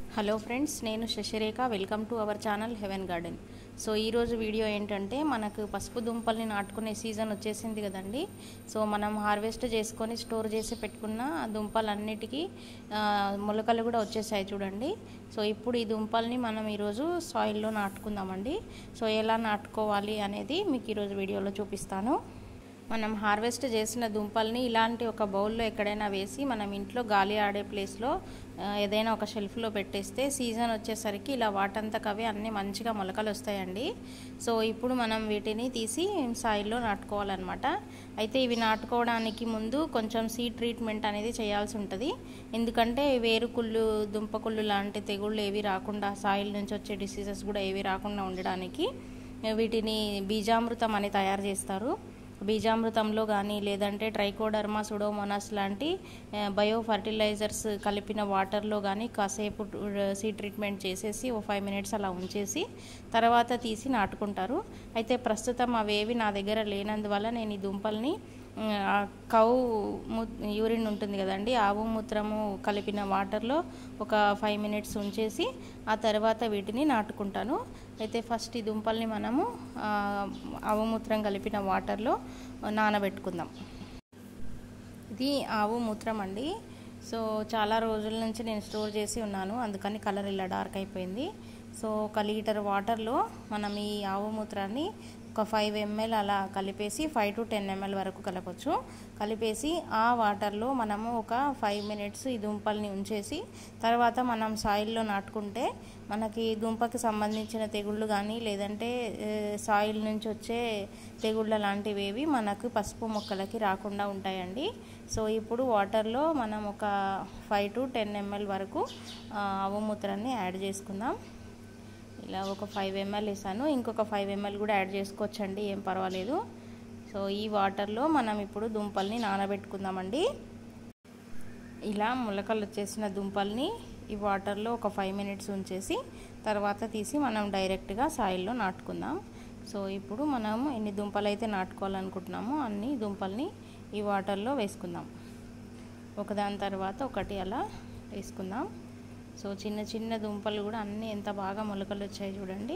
hello friends నేను Sasirekha welcome to our channel heaven garden so ఈరోజు video ఏంటంటే మనకు పసుపు దుంపల్ని నాటుకునే సీజన్ వచ్చేసింది కదండి సో మనం హార్వెస్ట్ చేసుకొని స్టోర్ చేసి పెట్టుకున్న ఆ దుంపలన్నిటికీ ఆ, మొలకలు కూడా వచ్చేసాయి చూడండి సో ఇప్పుడు ఈ దుంపల్ని మనం ఈరోజు సాయిల్లో నాటుకుందామండి సో ఎలా నాటుకోవాలి అనేది మీకు ఈరోజు వీడియోలో చూపిస్తాను మనం హార్వెస్ట్ చేసిన దుంపల్ని ఇలాంటి ఒక బౌల్లో ఎక్కడైనా వేసి మనం ఇంట్లో గాలి ఆడే ప్లేస్లో ఆ, ఏదైనా ఒక షెల్ఫ్లో పెట్టేస్తే సీజన్ వచ్చేసరికి ఇలా వాటంతకవే అన్నీ మంచిగా మొలకలు వస్తాయండి సో ఇప్పుడు మనం వీటిని తీసి సాయిల్లో నాటుకోవాలన్నమాట అయితే ఇవి నాటుకోవడానికి ముందు కొంచెం సీడ్ ట్రీట్మెంట్ అనేది చేయాల్సి ఉంటుంది ఎందుకంటే వేరుకుళ్ళు దుంపకుళ్ళు లాంటి తెగుళ్ళు ఏవి రాకుండా సాయిల్ నుంచి వచ్చే డిసీజెస్ కూడా ఏవి రాకుండా ఉండడానికి వీటిని బీజామృతం అని తయారు చేస్తారు బీజామృతంలో కానీ లేదంటే ట్రైకోడర్మా సుడోమోనాస్ లాంటి ఆ, బయో ఫర్టిలైజర్స్ కలిపిన వాటర్లో కానీ కాసేపు సీ ట్రీట్మెంట్ చేసేసి ఓ ఫైవ్ మినిట్స్ అలా ఉంచేసి తర్వాత తీసి నాటుకుంటారు అయితే ప్రస్తుతం అవేవి నా దగ్గర లేనందువల్ల నేను ఈ దుంపల్ని ఆ, కౌ ము యూరిన్ ఉంటుంది కదండి ఆవు మూత్రము కలిపిన వాటర్లో ఒక ఫైవ్ మినిట్స్ ఉంచేసి ఆ తర్వాత వీటిని నాటుకుంటాను అయితే ఫస్ట్ ఈ దుంపల్ని మనము ఆ, ఆవు మూత్రం కలిపిన వాటర్లో నానబెట్టుకుందాం ఇది ఆవు మూత్రం అండి సో చాలా రోజుల నుంచి నేను స్టోర్ చేసి ఉన్నాను అందుకని కలర్ ఇలా డార్క్ అయిపోయింది సో ఒక లీటర్ వాటర్లో మనం ఈ ఆవు మూత్రాన్ని ఒక ఫైవ్ ఎంఎల్ అలా కలిపేసి ఫైవ్ టు టెన్ ఎంఎల్ వరకు కలపచ్చు కలిపేసి ఆ వాటర్లో మనము ఒక ఫైవ్ మినిట్స్ ఈ దుంపల్ని ఉంచేసి తర్వాత మనం సాయిల్లో నాటుకుంటే మనకి దుంపకి సంబంధించిన తెగుళ్ళు కానీ లేదంటే ఏ, సాయిల్ నుంచి వచ్చే తెగుళ్ళ లాంటివేవి మనకు పసుపు మొక్కలకి రాకుండా ఉంటాయండి సో ఇప్పుడు వాటర్లో మనం ఒక ఫైవ్ టు టెన్ ఎంఎల్ వరకు ఆ, ఆవు మూత్రాన్ని యాడ్ చేసుకుందాం ఇలా ఒక ఫైవ్ ఎంఎల్ వేసాను ఇంకొక ఫైవ్ ఎంఎల్ కూడా యాడ్ చేసుకోవచ్చండి ఏం పర్వాలేదు సో ఈ వాటర్లో మనం ఇప్పుడు దుంపల్ని నానబెట్టుకుందామండి ఇలా మొలకలు వచ్చేసిన దుంపల్ని ఈ వాటర్లో ఒక ఫైవ్ మినిట్స్ ఉంచేసి తర్వాత తీసి మనం డైరెక్ట్గా సాయిల్లో నాటుకుందాం సో ఇప్పుడు మనం ఎన్ని దుంపలు అయితే నాటుకోవాలనుకుంటున్నామో అన్ని దుంపల్ని ఈ వాటర్లో వేసుకుందాం ఒకదాని తర్వాత ఒకటి అలా వేసుకుందాం సో చిన్న చిన్న దుంపలు కూడా అన్నీ ఎంత బాగా మొలకలు వచ్చాయి చూడండి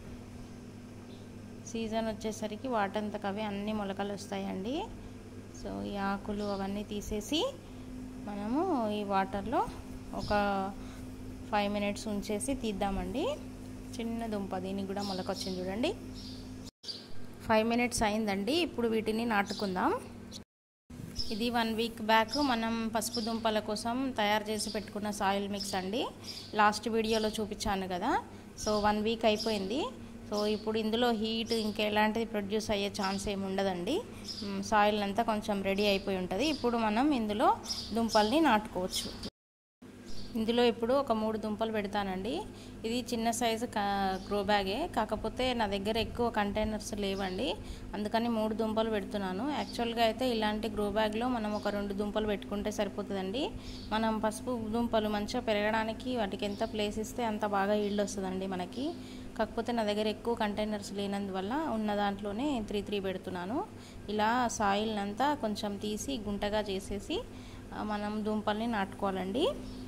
సీజన్ వచ్చేసరికి వాటంతకు అవే అన్ని మొలకలు వస్తాయండి సో ఈ ఆకులు అవన్నీ తీసేసి మనము ఈ వాటర్లో ఒక ఫైవ్ మినిట్స్ ఉంచేసి తీద్దామండి చిన్న దుంప దీనికి కూడా మొలక వచ్చింది చూడండి ఫైవ్ మినిట్స్ అయిందండి ఇప్పుడు వీటిని నాటుకుందాం ఇది వన్ వీక్ బ్యాక్ మనం పసుపు దుంపల కోసం తయారు చేసి పెట్టుకున్న సాయిల్ మిక్స్ అండి లాస్ట్ వీడియోలో చూపించాను కదా సో వన్ వీక్ అయిపోయింది సో ఇప్పుడు ఇందులో హీట్ ఇంకెలాంటిది ప్రొడ్యూస్ అయ్యే ఛాన్స్ ఏమి ఉండదండి సాయిల్ అంతా కొంచెం రెడీ అయిపోయి ఉంటుంది ఇప్పుడు మనం ఇందులో దుంపల్ని నాటుకోవచ్చు ఇందులో ఇప్పుడు ఒక మూడు దుంపలు పెడతానండి ఇది చిన్న సైజు గ్రో బ్యాగే కాకపోతే నా దగ్గర ఎక్కువ కంటైనర్స్ లేవండి అందుకని మూడు దుంపలు పెడుతున్నాను యాక్చువల్గా అయితే ఇలాంటి గ్రో బ్యాగ్లో మనం ఒక రెండు దుంపలు పెట్టుకుంటే సరిపోతుందండి మనం పసుపు దుంపలు మంచిగా పెరగడానికి వాటికి ఎంత ప్లేస్ ఇస్తే అంత బాగా ఈల్డ్ వస్తుందండి మనకి కాకపోతే నా దగ్గర ఎక్కువ కంటైనర్స్ లేనందువల్ల ఉన్న దాంట్లోనే త్రీ త్రీ పెడుతున్నాను ఇలా సాయిల్ అంతా కొంచెం తీసి గుంటగా చేసేసి మనం దుంపల్ని నాటుకోవాలండి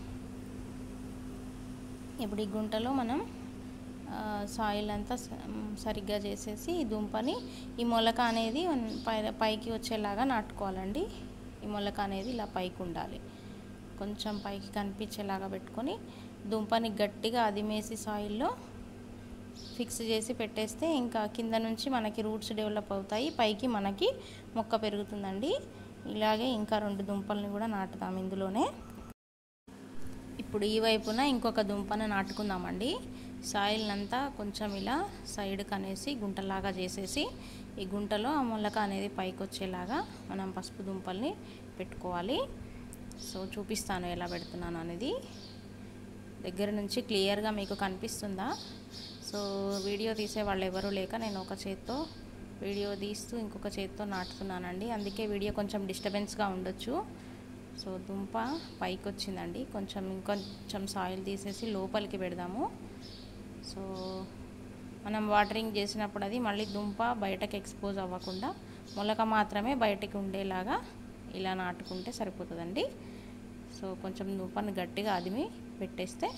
ఇప్పుడు ఈ గుంటలో మనం సాయిల్ అంతా సరిగ్గా చేసేసి ఈ దుంపని ఈ మొలక అనేది పై పైకి వచ్చేలాగా నాటుకోవాలండి ఈ మొలక అనేది ఇలా పైకి ఉండాలి కొంచెం పైకి కనిపించేలాగా పెట్టుకొని దుంపని గట్టిగా అదిమేసి సాయిల్లో ఫిక్స్ చేసి పెట్టేస్తే ఇంకా కింద నుంచి మనకి రూట్స్ డెవలప్ అవుతాయి పైకి మనకి మొక్క పెరుగుతుందండి ఇలాగే ఇంకా రెండు దుంపల్ని కూడా నాటుదాం ఇందులోనే ఇప్పుడు ఈ వైపున ఇంకొక దుంపను నాటుకుందామండి సాయిల్ అంతా కొంచెం ఇలా సైడ్కి అనేసి గుంటలాగా చేసేసి ఈ గుంటలో ఆ మొలక అనేది పైకి వచ్చేలాగా మనం పసుపు దుంపల్ని పెట్టుకోవాలి సో చూపిస్తాను ఎలా పెడుతున్నాను అనేది దగ్గర నుంచి క్లియర్గా మీకు కనిపిస్తుందా సో వీడియో తీసే వాళ్ళు ఎవరు లేక నేను ఒక చేత్తో వీడియో తీస్తూ ఇంకొక చేత్తో నాటుతున్నానండి అందుకే వీడియో కొంచెం డిస్టర్బెన్స్గా ఉండొచ్చు సో దుంప పైకి వచ్చిందండి కొంచెం ఇంకొంచెం సాయిల్ తీసేసి లోపలికి పెడదాము సో మనం వాటరింగ్ చేసినప్పుడు అది మళ్ళీ దుంప బయటకు ఎక్స్పోజ్ అవ్వకుండా మొలక మాత్రమే బయటకు ఉండేలాగా ఇలా నాటుకుంటే సరిపోతుందండి సో కొంచెం దుంపను గట్టిగా అదిమి పెట్టేస్తే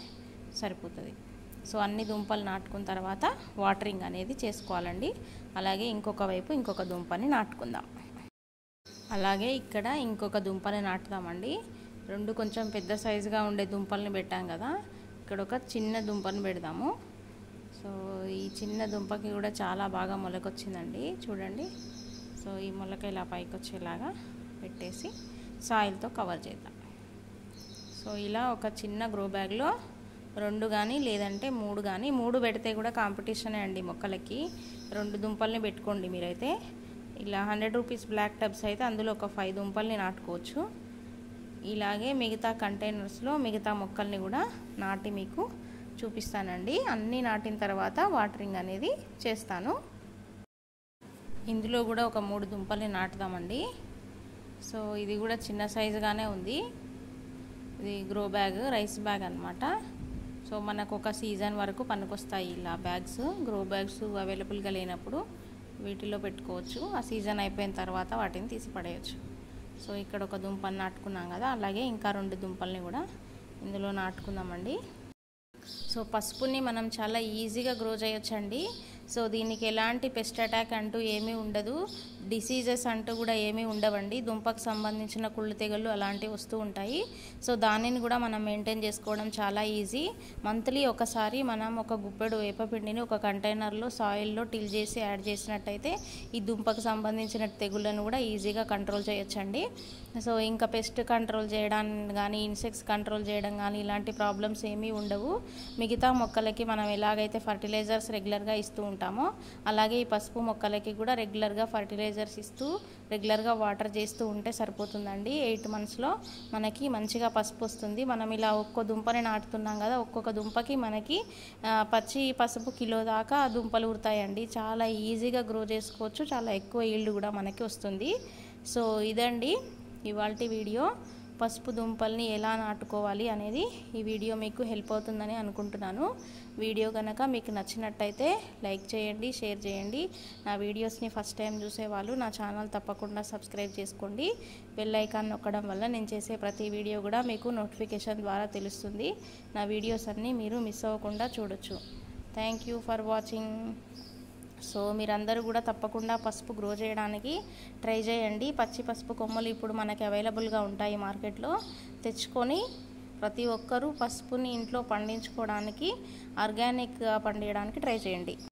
సరిపోతుంది సో అన్ని దుంపలు నాటుకున్న తర్వాత వాటరింగ్ అనేది చేసుకోవాలండి అలాగే ఇంకొక వైపు ఇంకొక దుంపని నాటుకుందాం అలాగే ఇక్కడ ఇంకొక దుంపని నాటుదామండి రెండు కొంచెం పెద్ద సైజుగా ఉండే దుంపల్ని పెట్టాం కదా ఇక్కడ ఒక చిన్న దుంపని పెడదాము సో ఈ చిన్న దుంపకి కూడా చాలా బాగా మొలకొచ్చిందండి చూడండి సో ఈ మొలక ఇలా పైకి వచ్చేలాగా పెట్టేసి సాయిల్తో కవర్ చేద్దాం సో ఇలా ఒక చిన్న గ్రో బ్యాగ్లో రెండు కానీ లేదంటే మూడు కానీ మూడు పెడితే కూడా కాంపిటీషనే అండి మొక్కలకి రెండు దుంపల్ని పెట్టుకోండి మీరైతే ఇలా హండ్రెడ్ రూపీస్ బ్లాక్ టబ్స్ అయితే అందులో ఒక ఫైవ్ దుంపల్ని నాటుకోవచ్చు ఇలాగే మిగతా కంటైనర్స్లో మిగతా మొక్కల్ని కూడా నాటి మీకు చూపిస్తానండి అన్నీ నాటిన తర్వాత వాటరింగ్ అనేది చేస్తాను ఇందులో కూడా ఒక మూడు దుంపల్ని నాటుదామండి సో ఇది కూడా చిన్న సైజుగానే ఉంది ఇది గ్రో బ్యాగ్ రైస్ బ్యాగ్ అనమాట సో మనకు ఒక సీజన్ వరకు పనికొస్తాయి ఇలా బ్యాగ్స్ గ్రో బ్యాగ్స్ అవైలబుల్గా లేనప్పుడు వీటిలో పెట్టుకోవచ్చు ఆ సీజన్ అయిపోయిన తర్వాత వాటిని తీసి పడేయచ్చు సో ఇక్కడ ఒక దుంపని నాటుకున్నాం కదా అలాగే ఇంకా రెండు దుంపల్ని కూడా ఇందులో నాటుకుందామండి సో పసుపుని మనం చాలా ఈజీగా గ్రో చేయొచ్చండి సో దీనికి ఎలాంటి పెస్ట్ అటాక్ అంటూ ఏమీ ఉండదు డిసీజెస్ అంటూ కూడా ఏమీ ఉండవండి దుంపకు సంబంధించిన కుళ్ళు తెగలు అలాంటివి వస్తూ ఉంటాయి సో దానిని కూడా మనం మెయింటైన్ చేసుకోవడం చాలా ఈజీ మంత్లీ ఒకసారి మనం ఒక గుప్పెడు వేపపిండిని ఒక కంటైనర్లో సాయిల్లో టిల్ చేసి యాడ్ చేసినట్టయితే ఈ దుంపకు సంబంధించిన తెగుళ్ళను కూడా ఈజీగా కంట్రోల్ చేయొచ్చండి సో ఇంకా పెస్ట్ కంట్రోల్ చేయడానికి కానీ ఇన్సెక్ట్స్ కంట్రోల్ చేయడం కానీ ఇలాంటి ప్రాబ్లమ్స్ ఏమీ ఉండవు మిగతా మొక్కలకి మనం ఎలాగైతే ఫర్టిలైజర్స్ రెగ్యులర్గా ఇస్తూ ఉంటామో అలాగే ఈ పసుపు మొక్కలకి కూడా రెగ్యులర్గా ఫర్టిలైజర్స్ ఇస్తూ రెగ్యులర్గా వాటర్ చేస్తూ ఉంటే సరిపోతుందండి ఎయిట్ మంత్స్లో మనకి మంచిగా పసుపు వస్తుంది మనం ఇలా ఒక్కో దుంపని నాటుతున్నాం కదా ఒక్కొక్క దుంపకి మనకి పచ్చి పసుపు కిలో దాకా దుంపలు ఉడతాయండి చాలా ఈజీగా గ్రో చేసుకోవచ్చు చాలా ఎక్కువ ఈల్డ్ కూడా మనకి వస్తుంది సో ఇదండి ఇవాళ వీడియో పసుపు దుంపల్ని ఎలా నాటుకోవాలి అనేది ఈ వీడియో మీకు హెల్ప్ అవుతుందని అనుకుంటున్నాను వీడియో కనుక మీకు నచ్చినట్టయితే లైక్ చేయండి షేర్ చేయండి నా వీడియోస్ని ఫస్ట్ టైం చూసేవాళ్ళు నా ఛానల్ తప్పకుండా సబ్స్క్రైబ్ చేసుకోండి బెల్ ఐకాన్ నొక్కడం వల్ల నేను చేసే ప్రతి వీడియో కూడా మీకు నోటిఫికేషన్ ద్వారా తెలుస్తుంది నా వీడియోస్ అన్నీ మీరు మిస్ అవ్వకుండా చూడొచ్చు thank you for watching so మీరందరూ కూడా తప్పకుండా పసుపు గ్రో చేయడానికి ట్రై చేయండి పచ్చి పసుపు కొమ్మలు ఇప్పుడు మనకి అవైలబుల్గా ఉంటాయి మార్కెట్లో తెచ్చుకొని ప్రతి ఒక్కరూ పసుపుని ఇంట్లో పండించుకోవడానికి ఆర్గానిక్గా పండించడానికి ట్రై చేయండి